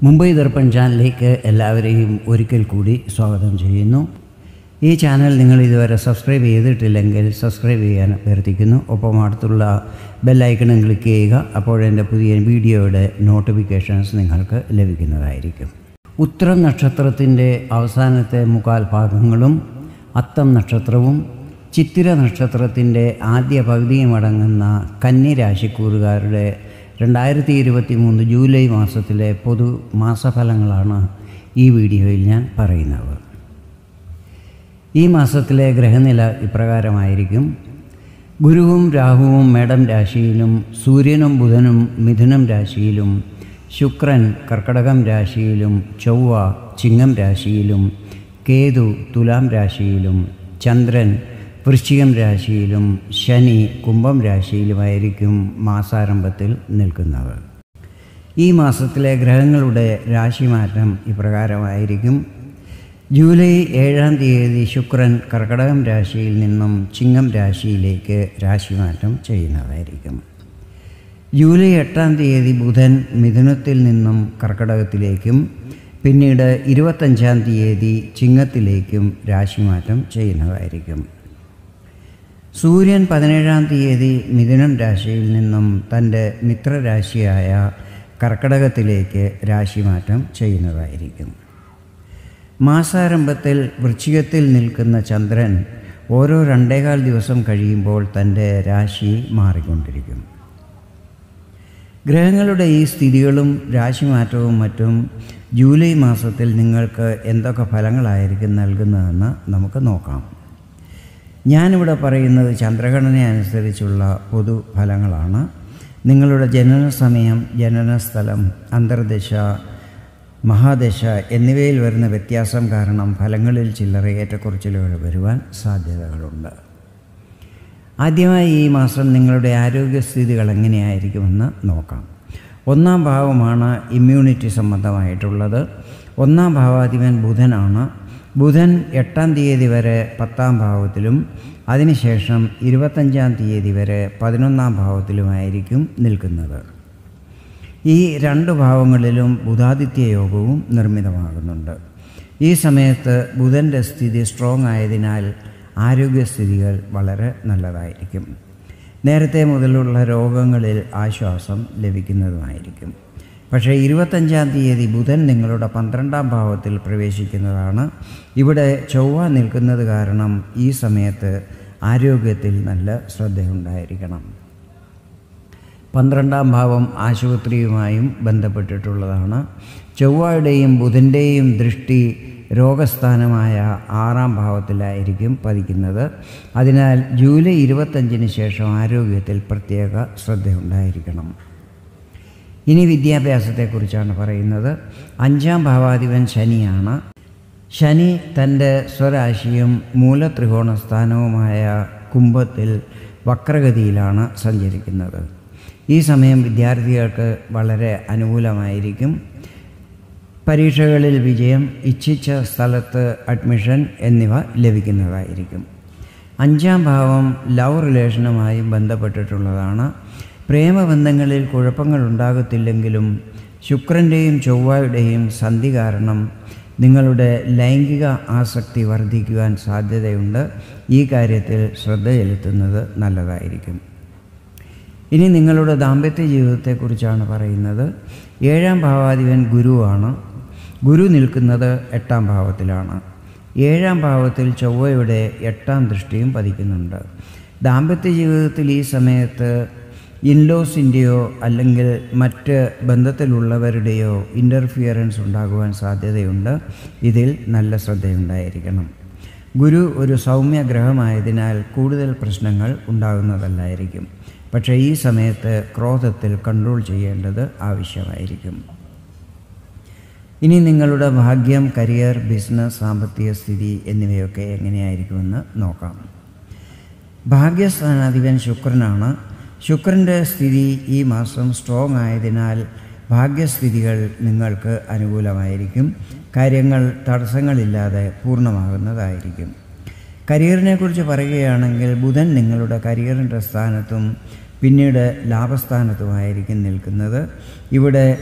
മുംബൈ ദർപ്പൺ ചാനലിലേക്ക് എല്ലാവരെയും ഒരിക്കൽ കൂടി സ്വാഗതം ചെയ്യുന്നു ഈ ചാനൽ നിങ്ങൾ ഇതുവരെ സബ്സ്ക്രൈബ് ചെയ്തിട്ടില്ലെങ്കിൽ സബ്സ്ക്രൈബ് ചെയ്യാൻ അഭ്യർത്ഥിക്കുന്നു ഒപ്പം അടുത്തുള്ള ബെല്ലൈക്കണും ക്ലിക്ക് ചെയ്യുക അപ്പോഴെൻ്റെ പുതിയ വീഡിയോയുടെ നോട്ടിഫിക്കേഷൻസ് നിങ്ങൾക്ക് ലഭിക്കുന്നതായിരിക്കും ഉത്തരം നക്ഷത്രത്തിൻ്റെ അവസാനത്തെ മുക്കാൽ ഭാഗങ്ങളും അത്തം നക്ഷത്രവും ചിത്തിര നക്ഷത്രത്തിൻ്റെ ആദ്യ പകുതിയും അടങ്ങുന്ന കന്നി രാശിക്കൂറുകാരുടെ രണ്ടായിരത്തി ഇരുപത്തി മൂന്ന് ജൂലൈ മാസത്തിലെ പൊതു മാസഫലങ്ങളാണ് ഈ വീഡിയോയിൽ ഞാൻ പറയുന്നത് ഈ മാസത്തിലെ ഗ്രഹനില ഇപ്രകാരമായിരിക്കും ഗുരുവും രാഹുവും മേടം രാശിയിലും സൂര്യനും ബുധനും മിഥുനം രാശിയിലും ശുക്രൻ കർക്കടകം രാശിയിലും ചൊവ്വ ചിങ്ങം രാശിയിലും കേതു തുലാം രാശിയിലും ചന്ദ്രൻ വൃശ്ചികം രാശിയിലും ശനി കുംഭം രാശിയിലുമായിരിക്കും മാസാരംഭത്തിൽ നിൽക്കുന്നത് ഈ മാസത്തിലെ ഗ്രഹങ്ങളുടെ രാശിമാറ്റം ഇപ്രകാരമായിരിക്കും ജൂലൈ ഏഴാം തീയതി ശുക്രൻ കർക്കടകം രാശിയിൽ നിന്നും ചിങ്ങം രാശിയിലേക്ക് രാശിമാറ്റം ചെയ്യുന്നതായിരിക്കും ജൂലൈ എട്ടാം തീയതി ബുധൻ മിഥുനത്തിൽ നിന്നും കർക്കടകത്തിലേക്കും പിന്നീട് ഇരുപത്തഞ്ചാം തീയതി ചിങ്ങത്തിലേക്കും രാശിമാറ്റം ചെയ്യുന്നതായിരിക്കും സൂര്യൻ പതിനേഴാം തീയതി മിഥുനം രാശിയിൽ നിന്നും തൻ്റെ മിത്രരാശിയായ കർക്കടകത്തിലേക്ക് രാശിമാറ്റം ചെയ്യുന്നതായിരിക്കും മാസാരംഭത്തിൽ വൃശ്ചികത്തിൽ നിൽക്കുന്ന ചന്ദ്രൻ ഓരോ രണ്ടേകാൽ ദിവസം കഴിയുമ്പോൾ തൻ്റെ രാശി മാറിക്കൊണ്ടിരിക്കും ഗ്രഹങ്ങളുടെ ഈ സ്ഥിതികളും രാശിമാറ്റവും മറ്റും ജൂലൈ മാസത്തിൽ നിങ്ങൾക്ക് എന്തൊക്കെ ഫലങ്ങളായിരിക്കും നൽകുന്നതെന്ന് നമുക്ക് നോക്കാം ഞാനിവിടെ പറയുന്നത് ചന്ദ്രഗണന അനുസരിച്ചുള്ള പൊതു ഫലങ്ങളാണ് നിങ്ങളുടെ ജനന സമയം ജനന സ്ഥലം അന്തർദശ മഹാദശ എന്നിവയിൽ വരുന്ന വ്യത്യാസം കാരണം ഫലങ്ങളിൽ ചില്ലറ ഏറ്റക്കുറച്ചിലുകൾ വരുവാൻ സാധ്യതകളുണ്ട് ആദ്യമായി ഈ മാസം നിങ്ങളുടെ ആരോഗ്യസ്ഥിതികൾ എങ്ങനെയായിരിക്കുമെന്ന് നോക്കാം ഒന്നാം ഭാവമാണ് ഇമ്മ്യൂണിറ്റി സംബന്ധമായിട്ടുള്ളത് ഒന്നാം ഭാവാധിപൻ ബുധനാണ് ബുധൻ എട്ടാം തീയതി വരെ പത്താം ഭാവത്തിലും അതിനുശേഷം ഇരുപത്തഞ്ചാം തീയതി വരെ പതിനൊന്നാം ഭാവത്തിലുമായിരിക്കും നിൽക്കുന്നത് ഈ രണ്ട് ഭാവങ്ങളിലും ബുധാദിത്യ യോഗവും നിർമ്മിതമാകുന്നുണ്ട് ഈ സമയത്ത് ബുധൻ്റെ സ്ഥിതി സ്ട്രോങ് ആയതിനാൽ ആരോഗ്യസ്ഥിതികൾ വളരെ നല്ലതായിരിക്കും നേരത്തെ മുതലുള്ള രോഗങ്ങളിൽ ആശ്വാസം ലഭിക്കുന്നതുമായിരിക്കും പക്ഷേ ഇരുപത്തഞ്ചാം തീയതി ബുധൻ നിങ്ങളുടെ പന്ത്രണ്ടാം ഭാവത്തിൽ പ്രവേശിക്കുന്നതാണ് ഇവിടെ ചൊവ്വ നിൽക്കുന്നത് കാരണം ഈ സമയത്ത് ആരോഗ്യത്തിൽ നല്ല ശ്രദ്ധയുണ്ടായിരിക്കണം പന്ത്രണ്ടാം ഭാവം ആശുപത്രിയുമായും ബന്ധപ്പെട്ടിട്ടുള്ളതാണ് ചൊവ്വയുടെയും ബുധൻ്റെയും ദൃഷ്ടി രോഗസ്ഥാനമായ ആറാം ഭാവത്തിലായിരിക്കും പതിക്കുന്നത് അതിനാൽ ജൂലൈ ഇരുപത്തഞ്ചിന് ശേഷം ആരോഗ്യത്തിൽ പ്രത്യേക ശ്രദ്ധയുണ്ടായിരിക്കണം ഇനി വിദ്യാഭ്യാസത്തെക്കുറിച്ചാണ് പറയുന്നത് അഞ്ചാം ഭാവാധിപൻ ശനിയാണ് ശനി തൻ്റെ സ്വരാശിയും മൂലത്രികോണ സ്ഥാനവുമായ കുംഭത്തിൽ വക്രഗതിയിലാണ് സഞ്ചരിക്കുന്നത് ഈ സമയം വിദ്യാർത്ഥികൾക്ക് വളരെ അനുകൂലമായിരിക്കും പരീക്ഷകളിൽ വിജയം ഇച്ഛിച്ച സ്ഥലത്ത് അഡ്മിഷൻ എന്നിവ ലഭിക്കുന്നതായിരിക്കും അഞ്ചാം ഭാവം ലവ് റിലേഷനുമായി ബന്ധപ്പെട്ടിട്ടുള്ളതാണ് പ്രേമബന്ധങ്ങളിൽ കുഴപ്പങ്ങൾ ഉണ്ടാകത്തില്ലെങ്കിലും ശുക്രൻ്റെയും ചൊവ്വയുടെയും സന്ധി കാരണം നിങ്ങളുടെ ലൈംഗിക ആസക്തി വർദ്ധിക്കുവാൻ സാധ്യതയുണ്ട് ഈ കാര്യത്തിൽ ശ്രദ്ധ ചെലുത്തുന്നത് നല്ലതായിരിക്കും ഇനി നിങ്ങളുടെ ദാമ്പത്യ ജീവിതത്തെക്കുറിച്ചാണ് പറയുന്നത് ഏഴാം ഭാവാധിപൻ ഗുരുവാണ് ഗുരു നിൽക്കുന്നത് എട്ടാം ഭാവത്തിലാണ് ഏഴാം ഭാവത്തിൽ ചൊവ്വയുടെ എട്ടാം ദൃഷ്ടിയും പതിക്കുന്നുണ്ട് ദാമ്പത്യ ജീവിതത്തിൽ ഈ സമയത്ത് ഇൻലോസിൻ്റെയോ അല്ലെങ്കിൽ മറ്റ് ബന്ധത്തിലുള്ളവരുടെയോ ഇൻ്റർഫിയറൻസ് ഉണ്ടാകുവാൻ സാധ്യതയുണ്ട് ഇതിൽ നല്ല ശ്രദ്ധയുണ്ടായിരിക്കണം ഗുരു ഒരു സൗമ്യ ഗ്രഹമായതിനാൽ കൂടുതൽ പ്രശ്നങ്ങൾ ഉണ്ടാകുന്നതല്ലായിരിക്കും പക്ഷേ ഈ സമയത്ത് ക്രോധത്തിൽ കൺട്രോൾ ചെയ്യേണ്ടത് ആവശ്യമായിരിക്കും ഇനി നിങ്ങളുടെ ഭാഗ്യം കരിയർ ബിസിനസ് സാമ്പത്തിക സ്ഥിതി എന്നിവയൊക്കെ എങ്ങനെയായിരിക്കുമെന്ന് നോക്കാം ഭാഗ്യസ്ഥാനാധിപൻ ശുക്രനാണ് ശുക്രൻ്റെ സ്ഥിതി ഈ മാസം സ്ട്രോങ് ആയതിനാൽ ഭാഗ്യസ്ഥിതികൾ നിങ്ങൾക്ക് അനുകൂലമായിരിക്കും കാര്യങ്ങൾ തടസ്സങ്ങളില്ലാതെ പൂർണ്ണമാകുന്നതായിരിക്കും കരിയറിനെക്കുറിച്ച് പറയുകയാണെങ്കിൽ ബുധൻ നിങ്ങളുടെ കരിയറിൻ്റെ സ്ഥാനത്തും പിന്നീട് ലാഭസ്ഥാനത്തുമായിരിക്കും നിൽക്കുന്നത് ഇവിടെ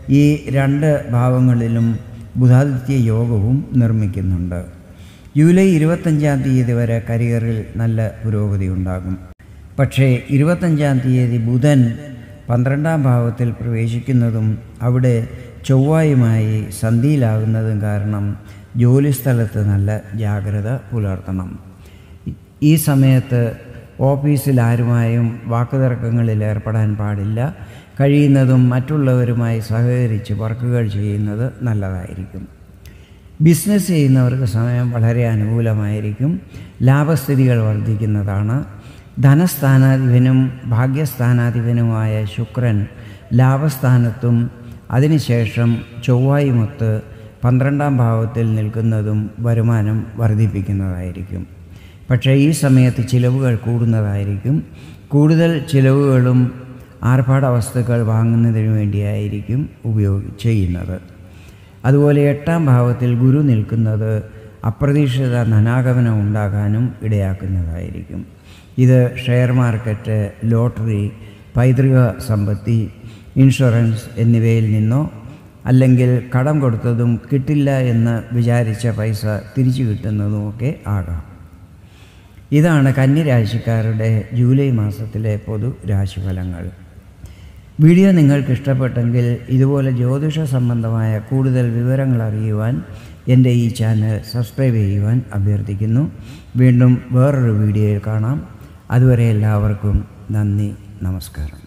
ഈ രണ്ട് ഭാവങ്ങളിലും ബുധാദിത്യ യോഗവും നിർമ്മിക്കുന്നുണ്ട് ജൂലൈ ഇരുപത്തഞ്ചാം തീയതി വരെ കരിയറിൽ നല്ല പുരോഗതി ഉണ്ടാകും പക്ഷേ ഇരുപത്തഞ്ചാം തീയതി ബുധൻ പന്ത്രണ്ടാം ഭാവത്തിൽ പ്രവേശിക്കുന്നതും അവിടെ ചൊവ്വായുമായി സന്ധിയിലാകുന്നതും കാരണം ജോലിസ്ഥലത്ത് നല്ല ജാഗ്രത പുലർത്തണം ഈ സമയത്ത് ഓഫീസിൽ ആരുമായും വാക്കുതർക്കങ്ങളിൽ ഏർപ്പെടാൻ പാടില്ല കഴിയുന്നതും മറ്റുള്ളവരുമായി സഹകരിച്ച് വർക്കുകൾ ചെയ്യുന്നത് നല്ലതായിരിക്കും ബിസിനസ് ചെയ്യുന്നവർക്ക് സമയം വളരെ അനുകൂലമായിരിക്കും ലാഭസ്ഥിതികൾ വർദ്ധിക്കുന്നതാണ് ധനസ്ഥാനാധിപനും ഭാഗ്യസ്ഥാനാധിപനുമായ ശുക്രൻ ലാഭസ്ഥാനത്തും അതിനുശേഷം ചൊവ്വായുമൊത്ത് പന്ത്രണ്ടാം ഭാവത്തിൽ നിൽക്കുന്നതും വരുമാനം വർദ്ധിപ്പിക്കുന്നതായിരിക്കും പക്ഷേ ഈ സമയത്ത് ചിലവുകൾ കൂടുന്നതായിരിക്കും കൂടുതൽ ചിലവുകളും ആർഭാട വസ്തുക്കൾ വാങ്ങുന്നതിന് വേണ്ടിയായിരിക്കും ഉപയോഗി ചെയ്യുന്നത് അതുപോലെ എട്ടാം ഭാവത്തിൽ ഗുരു നിൽക്കുന്നത് അപ്രതീക്ഷിത ധനാഗമനം ഉണ്ടാകാനും ഇടയാക്കുന്നതായിരിക്കും ഇത് ഷെയർ മാർക്കറ്റ് ലോട്ടറി പൈതൃക സമ്പത്തി ഇൻഷുറൻസ് എന്നിവയിൽ നിന്നോ അല്ലെങ്കിൽ കടം കൊടുത്തതും കിട്ടില്ല എന്ന് വിചാരിച്ച പൈസ തിരിച്ചു കിട്ടുന്നതുമൊക്കെ ആകാം ഇതാണ് കന്നിരാശിക്കാരുടെ ജൂലൈ മാസത്തിലെ പൊതു രാശിഫലങ്ങൾ വീഡിയോ നിങ്ങൾക്ക് ഇഷ്ടപ്പെട്ടെങ്കിൽ ഇതുപോലെ ജ്യോതിഷ സംബന്ധമായ കൂടുതൽ വിവരങ്ങൾ അറിയുവാൻ എൻ്റെ ഈ ചാനൽ സബ്സ്ക്രൈബ് ചെയ്യുവാൻ അഭ്യർത്ഥിക്കുന്നു വീണ്ടും വേറൊരു വീഡിയോയിൽ കാണാം അതുവരെ എല്ലാവർക്കും നന്ദി നമസ്കാരം